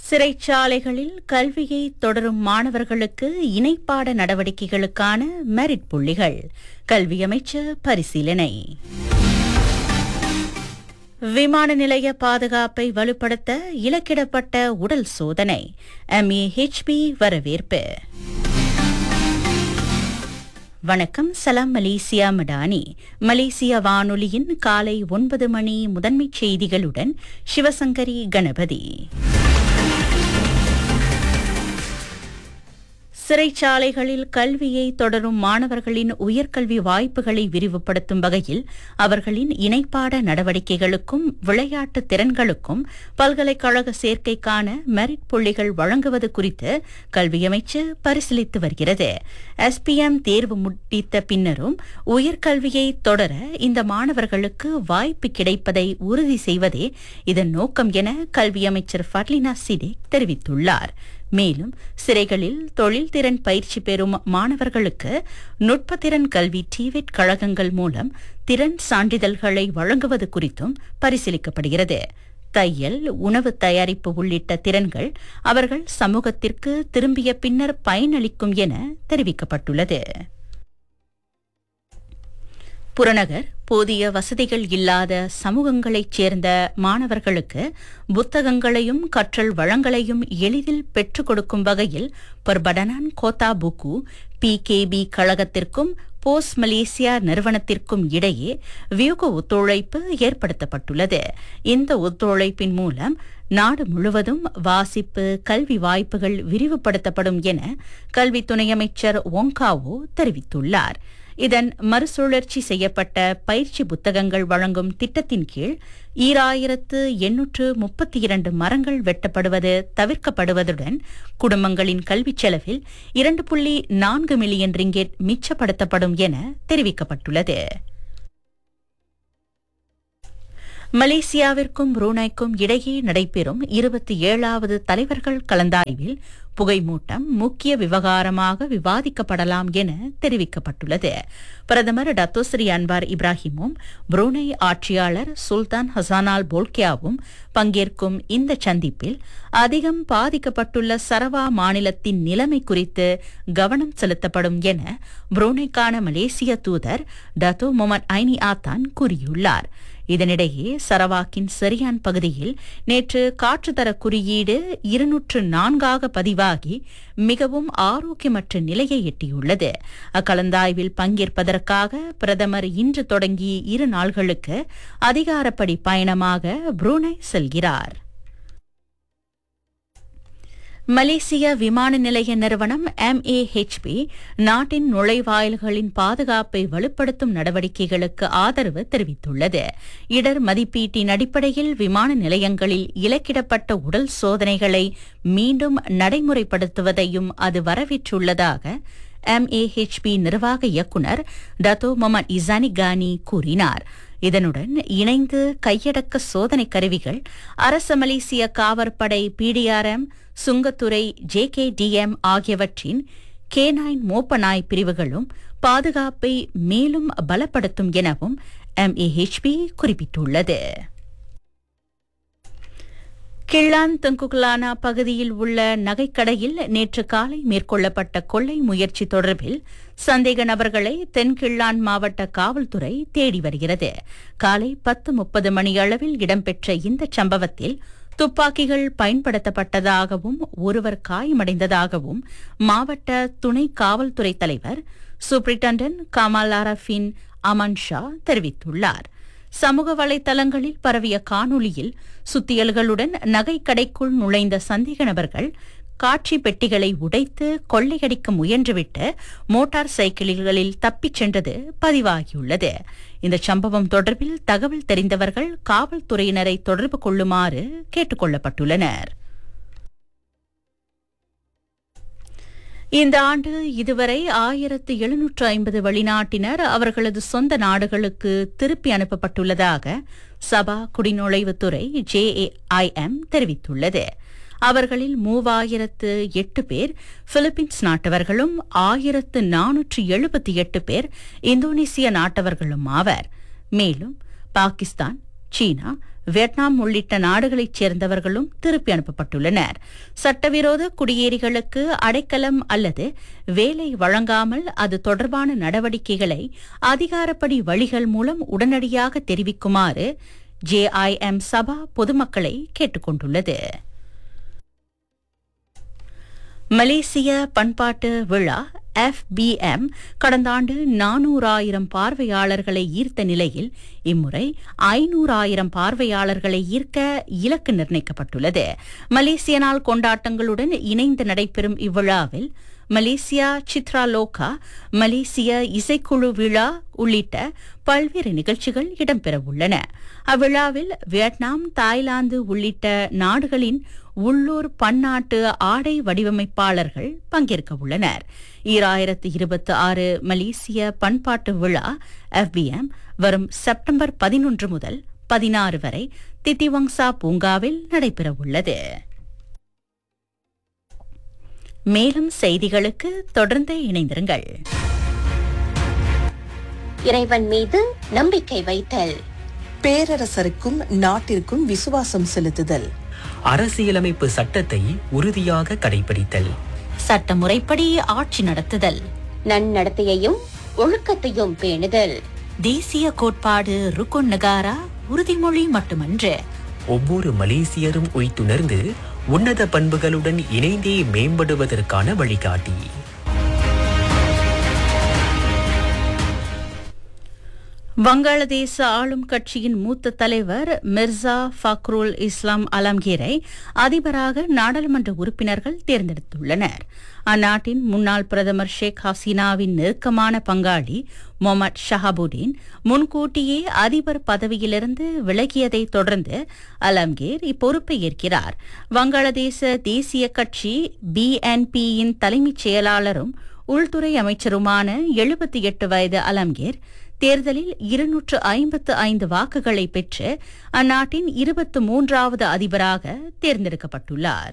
சிறைச்சாலைகளில் கல்வியை தொடரும் மாணவர்களுக்கு இணைப்பாட நடவடிக்கைகளுக்கான மெரிட் புள்ளிகள் கல்வி அமைச்சர் பரிசீலனை விமான நிலைய பாதுகாப்பை வலுப்படுத்த இலக்கிடப்பட்ட உடல் சோதனை எம்ஏஹெச்பி வரவேற்பு வணக்கம் சலாம் மலேசியா மடானி மலேசிய வானொலியின் காலை ஒன்பது மணி முதன்மைச் செய்திகளுடன் சிவசங்கரி கணபதி சிறைச்சாலைகளில் கல்வியை தொடரும் மாணவர்களின் உயர்கல்வி வாய்ப்புகளை விரிவுபடுத்தும் வகையில் அவர்களின் இணைப்பாட நடவடிக்கைகளுக்கும் விளையாட்டு திறன்களுக்கும் பல்கலைக்கழக சேர்க்கைக்கான மெரிட் புள்ளிகள் வழங்குவது குறித்து கல்வி அமைச்சு பரிசீலித்து வருகிறது எஸ்பிஎம் தேர்வு முடித்த பின்னரும் உயர்கல்வியை தொடர இந்த மாணவர்களுக்கு வாய்ப்பு கிடைப்பதை உறுதி செய்வதே இதன் நோக்கம் என கல்வி அமைச்சர் ஃபர்லினா சிடேக் தெரிவித்துள்ளார் மேலும் சிறைகளில் தொழில் திறன் பயிற்சி பெறும் மாணவர்களுக்கு நுட்பத்திறன் கல்வி டிவெட் கழகங்கள் மூலம் திறன் சான்றிதழ்களை வழங்குவது குறித்தும் பரிசீலிக்கப்படுகிறது தையல் உணவு தயாரிப்பு உள்ளிட்ட திறன்கள் அவர்கள் சமூகத்திற்கு திரும்பிய பின்னர் பயனளிக்கும் என தெரிவிக்கப்பட்டுள்ளது புறநகர் போதிய வசதிகள் இல்லாத சமூகங்களைச் சேர்ந்த மாணவர்களுக்கு புத்தகங்களையும் கற்றல் வளங்களையும் எளிதில் பெற்றுக் கொடுக்கும் வகையில் பர்படனான் கோத்தா புக்கு பிகேபி கழகத்திற்கும் போஸ் மலேசியா நிறுவனத்திற்கும் இடையே வியூக ஒத்துழைப்பு ஏற்படுத்தப்பட்டுள்ளது இந்த ஒத்துழைப்பின் மூலம் நாடு முழுவதும் வாசிப்பு கல்வி வாய்ப்புகள் விரிவுபடுத்தப்படும் என கல்வி துணை அமைச்சர் ஒங்காவோ தெரிவித்துள்ளார் இதன் மறுசுழற்சி செய்யப்பட்ட பயிற்சி புத்தகங்கள் வழங்கும் திட்டத்தின் கீழ் ஈராயிரத்து எண்ணூற்று முப்பத்தி இரண்டு மரங்கள் வெட்டப்படுவது தவிர்க்கப்படுவதுடன் குடும்பங்களின் கல்விச் செலவில் இரண்டு புள்ளி நான்கு மில்லியன் ரிங்கெட் மிச்சப்படுத்தப்படும் என தெரிவிக்கப்பட்டுள்ளது மலேசியாவிற்கும் புரூனைக்கும் இடையே நடைபெறும் இருபத்தி ஏழாவது தலைவர்கள் கலந்தாய்வில் புகைமூட்டம் முக்கிய விவகாரமாக விவாதிக்கப்படலாம் என தெரிவிக்கப்பட்டுள்ளது பிரதமர் டத்தோஸ்ரீ அன்வார் இப்ராஹிமும் புரூனை ஆட்சியாளர் சுல்தான் ஹசானால் போல்கியாவும் பங்கேற்கும் இந்த சந்திப்பில் அதிகம் பாதிக்கப்பட்டுள்ள சரவா மாநிலத்தின் நிலைமை குறித்து கவனம் செலுத்தப்படும் என புரூனைக்கான மலேசிய தூதர் டத்தோ மொமன் ஐனி ஆத்தான் கூறியுள்ளார் இதனிடையே சரவாக்கின் சரியான் பகுதியில் நேற்று காற்றுத்தர குறியீடு இருநூற்று நான்காக பதிவாகி மிகவும் ஆரோக்கியமற்ற நிலையை எட்டியுள்ளது அக்கலந்தாய்வில் பங்கேற்பதற்காக பிரதமர் இன்று தொடங்கி இரு நாள்களுக்கு அதிகாரப்படி பயணமாக புரூனை செல்கிறார் மலேசிய விமான நிலைய நிறுவனம் எம்ஏஹெச்பி நாட்டின் நுழைவாயில்களின் பாதுகாப்பை வலுப்படுத்தும் நடவடிக்கைகளுக்கு ஆதரவு தெரிவித்துள்ளது இடர் மதிப்பீட்டின் அடிப்படையில் விமான நிலையங்களில் இலக்கிடப்பட்ட உடல் சோதனைகளை மீண்டும் நடைமுறைப்படுத்துவதையும் அது வரவேற்றுள்ளதாக எம்ஏஹெச்பி நிர்வாக இயக்குநர் டத்தோ மொமன் இசானி கானி கூறினார் இதனுடன் இணைந்து கையடக்க சோதனை கருவிகள் அரச மலேசிய காவற்படை பிடிஆர்எம் சுங்கத்துறை ஜேகேடிஎம் ஆகியவற்றின் கே நைன் மோப்பநாய் பிரிவுகளும் பாதுகாப்பை மேலும் பலப்படுத்தும் எனவும் எம்ஏஹெச்பி குறிப்பிட்டுள்ளது கிள்ளான் தங்குகுலானா பகுதியில் உள்ள நகைக்கடையில் நேற்று காலை மேற்கொள்ளப்பட்ட கொள்ளை முயற்சி தொடர்பில் சந்தேக நபர்களை தென்கிள்ளான் மாவட்ட காவல்துறை தேடி வருகிறது காலை பத்து முப்பது மணியளவில் இடம்பெற்ற இந்த சம்பவத்தில் துப்பாக்கிகள் பயன்படுத்தப்பட்டதாகவும் ஒருவர் காயமடைந்ததாகவும் மாவட்ட துணை காவல்துறை தலைவர் சூப்பரிண்டன்டன்ட் கமால் அரஃபின் அமன் ஷா தெரிவித்துள்ளார் சமூக வலைதளங்களில் பரவிய காணொளியில் சுத்தியல்களுடன் நகை கடைக்குள் நுழைந்த சந்தேக நபர்கள் காட்சி பெட்டிகளை உடைத்து கொள்ளையடிக்க முயன்றுவிட்டு மோட்டார் சைக்கிள்களில் தப்பிச் சென்றது பதிவாகியுள்ளது இந்த சம்பவம் தொடர்பில் தகவல் தெரிந்தவர்கள் காவல்துறையினரை தொடர்பு கொள்ளுமாறு கேட்டுக் கொள்ளப்பட்டுள்ளனர் இந்த ஆண்டு இதுவரை ஆயிரத்து எழுநூற்று ஐம்பது வெளிநாட்டினர் அவர்களது சொந்த நாடுகளுக்கு திருப்பி அனுப்பப்பட்டுள்ளதாக சபா குடிநுழைவுத்துறை ஜேஏஐஎம் தெரிவித்துள்ளது அவர்களில் மூவாயிரத்து எட்டு பேர் பிலிப்பீன்ஸ் நாட்டவர்களும் ஆயிரத்து நானூற்று எழுபத்தி எட்டு பேர் இந்தோனேசிய நாட்டவர்களும் ஆவர் மேலும் பாகிஸ்தான் சீனா வியட்நாம் உள்ளிட்ட நாடுகளைச் சேர்ந்தவர்களும் திருப்பி அனுப்பப்பட்டுள்ளனர் சட்டவிரோத குடியேறிகளுக்கு அடைக்கலம் அல்லது வேலை வழங்காமல் அது தொடர்பான நடவடிக்கைகளை அதிகாரப்படி வழிகள் மூலம் உடனடியாக தெரிவிக்குமாறு ஜேஐஎம் சபா பொதுமக்களை கேட்டுக் கொண்டுள்ளது மலேசிய பண்பாட்டு விழா எஃபிஎம் கடந்த ஆண்டு நானூறாயிரம் பார்வையாளர்களை ஈர்த்த நிலையில் இம்முறை ஐநூறாயிரம் பார்வையாளர்களை ஈர்க்க இலக்கு நிர்ணயிக்கப்பட்டுள்ளது மலேசிய நாள் கொண்டாட்டங்களுடன் இணைந்து நடைபெறும் இவ்விழாவில் மலேசியா சித்ரா லோகா மலேசிய இசைக்குழு விழா உள்ளிட்ட பல்வேறு நிகழ்ச்சிகள் இடம்பெறவுள்ளன அவ்விழாவில் வியட்நாம் தாய்லாந்து உள்ளிட்ட நாடுகளின் உள்ளூர் பன்னாட்டு ஆடை வடிவமைப்பாளர்கள் பங்கேற்க உள்ளனர் ஈராயிரத்து இருபத்தி ஆறு மலேசிய பண்பாட்டு விழா எஃபிஎம் வரும் செப்டம்பர் பதினொன்று முதல் பதினாறு வரை தித்திவங்சா பூங்காவில் நடைபெறவுள்ளது மேலும் செய்திகளுக்கு தொடர்ந்து இணைந்திருங்கள் இறைவன் மீது நம்பிக்கை வைத்தல் பேரரசருக்கும் நாட்டிற்கும் விசுவாசம் செலுத்துதல் அரசியலமைப்பு சட்டத்தை உறுதியாக கடைபிடித்தல் சட்டமுறைப்படி ஆட்சி நடத்துதல் நன்னடத்தையையும் ஒழுக்கத்தையும் பேணுதல் தேசிய கோட்பாடு ருக்குன் நகாரா உறுதிமொழி மட்டுமன்று ஒவ்வொரு மலேசியரும் உய்த்துணர்ந்து உன்னத பண்புகளுடன் இணைந்தே மேம்படுவதற்கான வழிகாட்டி வங்காளதேச ஆளும் கட்சியின் மூத்த தலைவர் மிர்சா ஃபக்ருல் இஸ்லாம் அலம்கீரை அதிபராக நாடாளுமன்ற உறுப்பினர்கள் தேர்ந்தெடுத்துள்ளனர் அந்நாட்டின் முன்னாள் பிரதமர் ஷேக் ஹசீனாவின் நெருக்கமான பங்காளி மொமட் ஷஹாபுதீன் முன்கூட்டியே அதிபர் பதவியிலிருந்து விலகியதை தொடர்ந்து அலம்கீர் இப்பொறுப்பை ஏற்கிறார் வங்காளதேச தேசிய கட்சி பிஎன்பியின் தலைமைச் செயலாளரும் உள்துறை அமைச்சருமான எழுபத்தி எட்டு வயது அலம்கீர் தேர்தலில் இருநூற்று ஐம்பத்து ஐந்து வாக்குகளை பெற்று அந்நாட்டின் இருபத்து மூன்றாவது அதிபராக தேர்ந்தெடுக்கப்பட்டுள்ளார்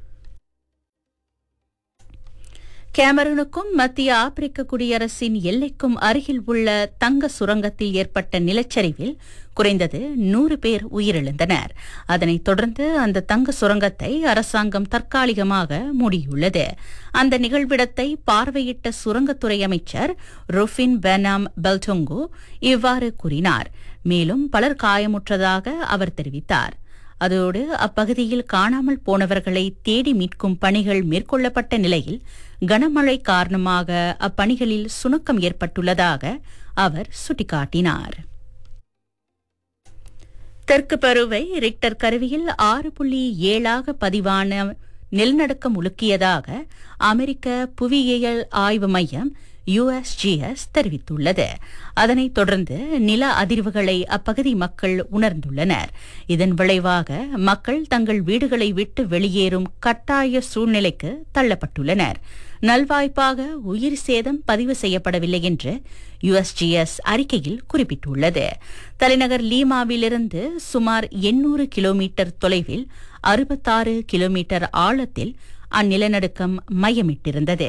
கேமரனுக்கும் மத்திய ஆப்பிரிக்க குடியரசின் எல்லைக்கும் அருகில் உள்ள தங்க சுரங்கத்தில் ஏற்பட்ட நிலச்சரிவில் குறைந்தது நூறு பேர் உயிரிழந்தனர் அதனைத் தொடர்ந்து அந்த தங்க சுரங்கத்தை அரசாங்கம் தற்காலிகமாக மூடியுள்ளது அந்த நிகழ்விடத்தை பார்வையிட்ட சுரங்கத்துறை அமைச்சர் ருஃபின் பெனாம் பெல்டோங்கோ இவ்வாறு கூறினார் மேலும் பலர் காயமுற்றதாக அவர் தெரிவித்தார் அதோடு அப்பகுதியில் காணாமல் போனவர்களை தேடி மீட்கும் பணிகள் மேற்கொள்ளப்பட்ட நிலையில் கனமழை காரணமாக அப்பணிகளில் சுணக்கம் ஏற்பட்டுள்ளதாக அவர் சுட்டிக்காட்டினார் தெற்கு பருவை ரிக்டர் கருவியில் ஆறு புள்ளி ஏழாக பதிவான நிலநடுக்கம் உலுக்கியதாக அமெரிக்க புவியியல் ஆய்வு மையம் யுஎஸ்ஜிஎஸ் தெரிவித்துள்ளது அதனைத் தொடர்ந்து நில அதிர்வுகளை அப்பகுதி மக்கள் உணர்ந்துள்ளனர் இதன் விளைவாக மக்கள் தங்கள் வீடுகளை விட்டு வெளியேறும் கட்டாய சூழ்நிலைக்கு தள்ளப்பட்டுள்ளனர் நல்வாய்ப்பாக உயிர் சேதம் பதிவு செய்யப்படவில்லை என்று யுஎஸ்ஜிஎஸ் அறிக்கையில் குறிப்பிட்டுள்ளது தலைநகர் லீமாவிலிருந்து சுமார் எண்ணூறு கிலோமீட்டர் தொலைவில் அறுபத்தாறு கிலோமீட்டர் ஆழத்தில் அந்நிலநடுக்கம் மையமிட்டிருந்தது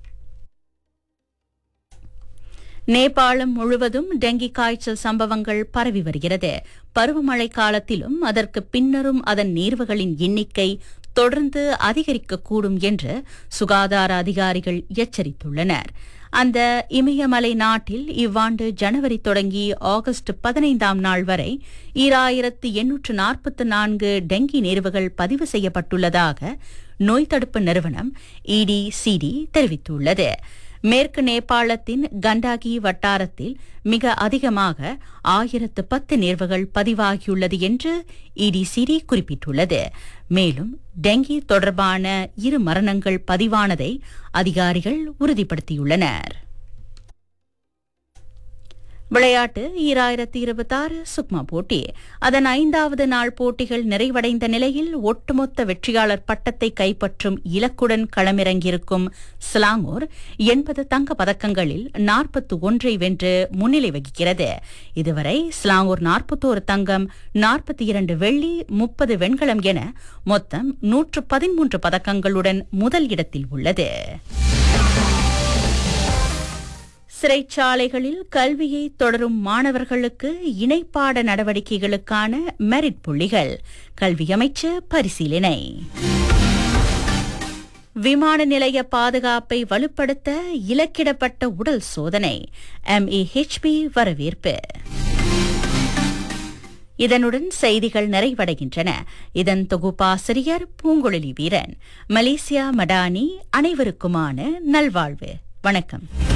நேபாளம் முழுவதும் டெங்கி காய்ச்சல் சம்பவங்கள் பரவி வருகிறது பருவமழை காலத்திலும் அதற்கு பின்னரும் அதன் நீர்வுகளின் எண்ணிக்கை தொடர்ந்து அதிகரிக்கக்கூடும் என்று சுகாதார அதிகாரிகள் எச்சரித்துள்ளனர் அந்த இமயமலை நாட்டில் இவ்வாண்டு ஜனவரி தொடங்கி ஆகஸ்ட் பதினைந்தாம் நாள் வரை ஈராயிரத்து எண்ணூற்று நாற்பத்தி நான்கு டெங்கி நேர்வுகள் பதிவு செய்யப்பட்டுள்ளதாக நோய் தடுப்பு நிறுவனம் இடிசிடி தெரிவித்துள்ளது மேற்கு நேபாளத்தின் கண்டாகி வட்டாரத்தில் மிக அதிகமாக ஆயிரத்து பத்து நேர்வுகள் பதிவாகியுள்ளது என்று இடிசிடி குறிப்பிட்டுள்ளது மேலும் டெங்கி தொடர்பான இரு மரணங்கள் பதிவானதை அதிகாரிகள் உறுதிப்படுத்தியுள்ளனர் விளையாட்டு ஈராயிரத்தி இருபத்தாறு சுக்மா போட்டி அதன் ஐந்தாவது நாள் போட்டிகள் நிறைவடைந்த நிலையில் ஒட்டுமொத்த வெற்றியாளர் பட்டத்தை கைப்பற்றும் இலக்குடன் களமிறங்கியிருக்கும் ஸ்லாங்கூர் எண்பது தங்க பதக்கங்களில் நாற்பத்தி ஒன்றை வென்று முன்னிலை வகிக்கிறது இதுவரை ஸ்லாங்கூர் நாற்பத்தோரு தங்கம் நாற்பத்தி இரண்டு வெள்ளி முப்பது வெண்கலம் என மொத்தம் நூற்று பதிமூன்று பதக்கங்களுடன் முதல் இடத்தில் உள்ளது சிறைச்சாலைகளில் கல்வியை தொடரும் மாணவர்களுக்கு இணைப்பாட நடவடிக்கைகளுக்கான மெரிட் புள்ளிகள் கல்வி அமைச்சு பரிசீலனை விமான நிலைய பாதுகாப்பை வலுப்படுத்த இலக்கிடப்பட்ட உடல் சோதனை எம்இஹெச்பி வரவேற்பு இதனுடன் செய்திகள் நிறைவடைகின்றன இதன் தொகுப்பாசிரியர் பூங்குழலி வீரன் மலேசியா மடானி அனைவருக்குமான நல்வாழ்வு வணக்கம்